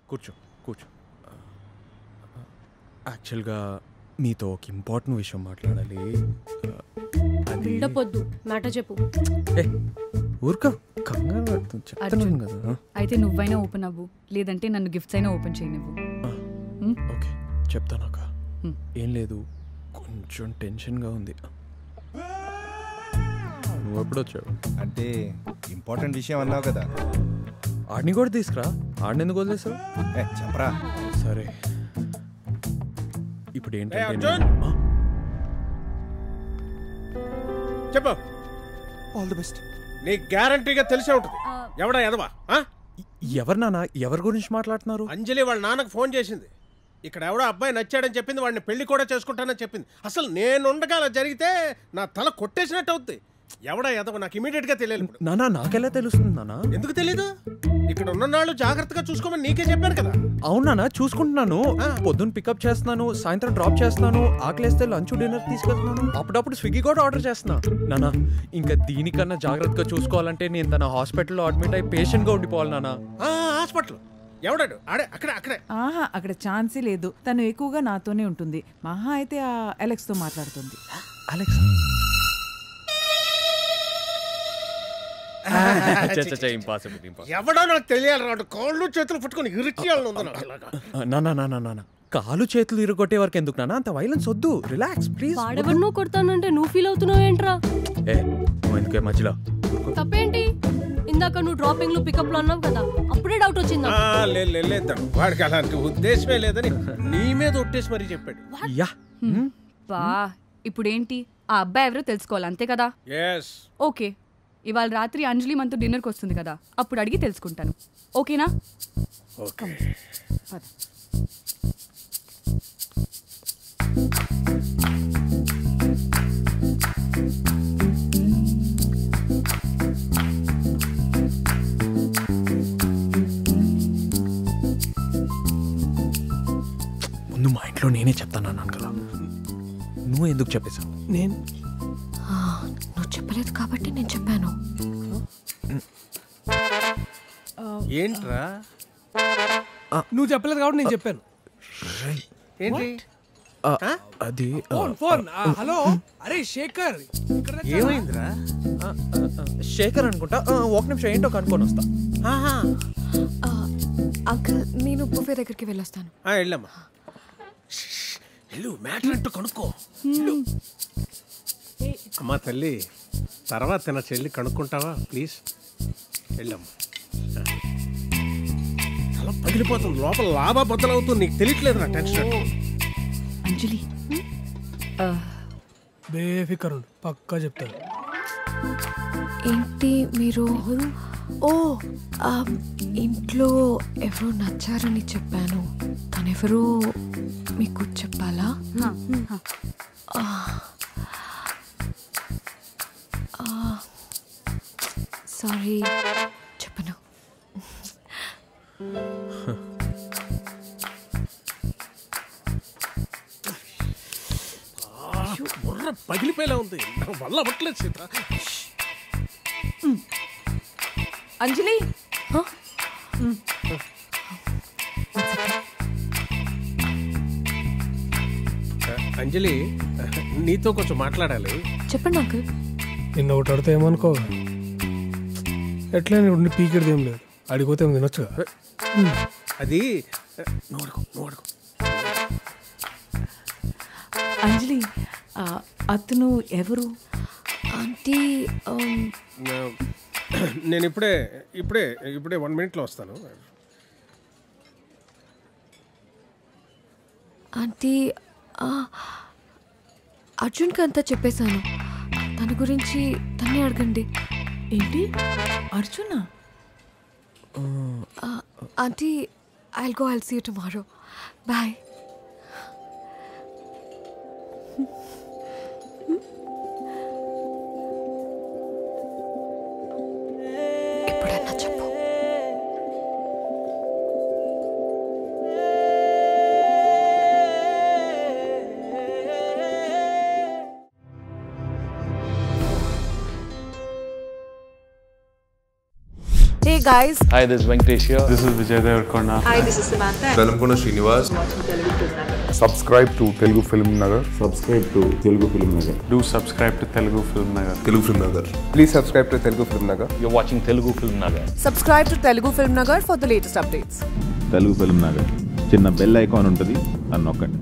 కూర్చో కూర్చో యాక్చువల్గా మీతో ఒక ఇంపార్టెంట్ విషయం మాట్లాడాలి ఆ, అది బిల్డప్ వద్దు మ్యాటర్ చెప్పు ఏ, ఊరుకో కంగారు పడుతుంది చెప్తున్నాను అర్జున్. కదా అయితే నువ్వైనా ఓపెన్ అవ్వు లేదంటే నన్ను గిఫ్ట్స్ అయినా ఓపెన్ చేయనివ్వు ఆ, హ్మ్? ఓకే చెప్తానక్క హ్మ్. ఏం లేదు కొంచెం టెన్షన్గా ఉంది నువ్వు ఎప్పుడు వచ్చావు అంటే ఇంపార్టెంట్ విషయం అన్నావు కదా ఆడిని కూడా తీసుకురా ఆడిని ఎందుకు వదిలేసావు ఏ చెప్పరా సరే ఇప్పుడు ఏంటంటే అర్జున్! నేను- ఆ, చెప్పు ఆల్ ది బెస్ట్ నీ గ్యారంటీగా తెలిసే ఉంటుంది ఎవడా ఎదవా ఆ? ఎవరు నాన్న ఎవరి గురించి మాట్లాడుతున్నారు అంజలి వాళ్ళ నాన్నకు ఫోన్ చేసింది ఇక్కడ ఎవడో అబ్బాయి నచ్చాడని చెప్పింది వాడిని పెళ్లి కూడా చేసుకుంటానని చెప్పింది అసలు నేనుండగా అలా జరిగితే నా తల కొట్టేసినట్టు అవుద్ది ఎవడా ఎదవ నాకు ఇమీడియట్ గా తెలియాలి ఇప్పుడు నానా నాకెలా తెలుస్తుంది నానా ఎందుకు తెలీదు ఇక్కడ ఉన్న నాళ్ళు జాగ్రత్తగా చూసుకోమని నీకే చెప్పాను కదా అవునా చూసుకుంటున్నాను ఆ. పొద్దున్న పికప్ చేస్తున్నాను సాయంత్రం డ్రాప్ చేస్తున్నాను ఆకలేస్తే లంచ్ డిన్నర్ తీసుకెళ్తున్నాను అప్పుడప్పుడు స్విగ్గీ కూడా ఆర్డర్ చేస్తున్నా నానా ఇంకా దీనికన్నా జాగ్రత్తగా చూసుకోవాలంటే నేను తన హాస్పిటల్లో అడ్మిట్ అయి పేషెంట్ గా ఉండిపోవాలి నానా ఆ హాస్పిటల్ ఎవడాడు ఆడే అక్కడే అక్కడే ఆహా అక్కడ ఛాన్సే లేదు తను ఎక్కువగా నాతోనే ఉంటుంది మహా అయితే ఆ అలెక్స్తో మాట్లాడుతుంది అలెక్స్ ఇంపాసిబుల్ ఎవడో నాకు తెలియాలి రాడు కాళ్ళు చేతులు పట్టుకొని ఇరిచేయాలని ఉంది నాకు ఇలాగా నానా నానా నానా కాలు చేతులు ఇరగొట్టే వరకు ఎందుకు నానా అంత వైలెన్స్ వద్దు రిలాక్స్ ప్లీజ్ వాడెవరు నువ్వు కొడతానంటే నువ్వు ఫీల్ అవుతున్నావు ఏంట్రా ఏ నువ్వు ఎందుకే మధ్యలో తప్పేంటి ఇందాక నువ్వు డ్రాపింగ్ లో పికప్ లో అన్నావు కదా అప్పుడే డౌట్ వచ్చిందా ఆ, లే లే, లేద్దాం వాడికి అలాంటి ఉద్దేశమే లేదని నీ మీద ఒట్టేసి మరీ చెప్పాడు యా హ్మ్. బా ఇప్పుడేంటి ఆ అబ్బాయి ఎవరో తెలుసుకోవాలి అంతే కదా ఎస్ ఓకే ఇవాళ రాత్రి అంజలి మనతో డిన్నర్కి వస్తుంది కదా అప్పుడు అడిగి తెలుసుకుంటాను ఓకేనా ఓకే పద. ముందు మా ఇంట్లో నేనే చెప్తాను అన్నాను కదా నువ్వు ఎందుకు చెప్పేశావు నేను నువ్వు చెప్పలేదు కాబట్టి నేను చెప్పాను ఏంట్రా నువ్వు చెప్పలేదు కాబట్టి నేను చెప్పాను ఏంటి ఆ, ఆ? అది ఆ, ఫోన్ ఫోన్ ఆ, హలో అరే శేఖర్ ఇక్కడ తెచ్చావా? ఏమైందిరా ఆ, ఆ, ఆ, శేఖర్ అనుకుంటా ఆ, ఒక నిమిషం ఏంటో కనుక్కొని వస్తా ఆహా. అంకుల్ నేను బుఫే దగ్గరికి వెళ్ళొస్తాను ఆ, వెళ్ళమ్మా వెళ్ళు మ్యాటర్ అంటూ కనుక్కో వెళ్ళు. అమ్మా తల్లి తర్వాత నా చెల్లి కనుక్కుంటావా ప్లీజ్ వెళ్ళమ్మా ఆ. తల పగిలిపోతుంది లోపల లాభా బద్దలవుతుంది నీకు తెలియట్లేదు నా టెన్షన్ అంజలి ఆ, బేఫికర్ ఉండు పక్కా చెప్తాను ఏంటి మీరు ఓ ఆ, ఇంట్లో ఎవరో నచ్చారని చెప్పాను తనెవరో మీకు చెప్పాలా హా, హా. సారీ చెప్పను బుర్ర పగిలిపోయేలా ఉంది నా వల్ల అవ్వట్లేదు సీత అంజలి అంజలి నీతో కొంచెం మాట్లాడాలి చెప్పండి అంకుల్ నిన్న ఒకటి అడితే ఏమనుకో ఎట్లా ఉండి పీకెడిది ఏం లేదు అడిగిపోతే ఏం తినొచ్చుగా అది నోడుకో నోడుకో అంజలి ఆ, అతను ఎవరు ఆంటీ ఆమ్, నేను ఇప్పుడే ఇప్పుడే ఇప్పుడే వన్ మినిట్లో వస్తాను ఆంటీ ఆ, అర్జున్కి అంతా చెప్పేశాను తన గురించి తన్నే అడగండి ఏంటి Arjuna aunty I'll go I'll see tomorrow bye ఎప్పుడన్నా చెప్పు Hey guys, Hi, this is Venkatesh here. This is Vijay Devarkonda. hi, this is Samantha. Velankonda Srinivas Subscribe to Telugu Film Nagar. Subscribe to Telugu Film Nagar. Do subscribe to Telugu Film Nagar. Telugu film Nagar Please subscribe to Telugu Film Nagar. You're watching Telugu Film Nagar. Subscribe to Telugu Film Nagar for the latest updates. Telugu film Nagar చిన్న bell icon ఉంటుంది అని నొక్కండి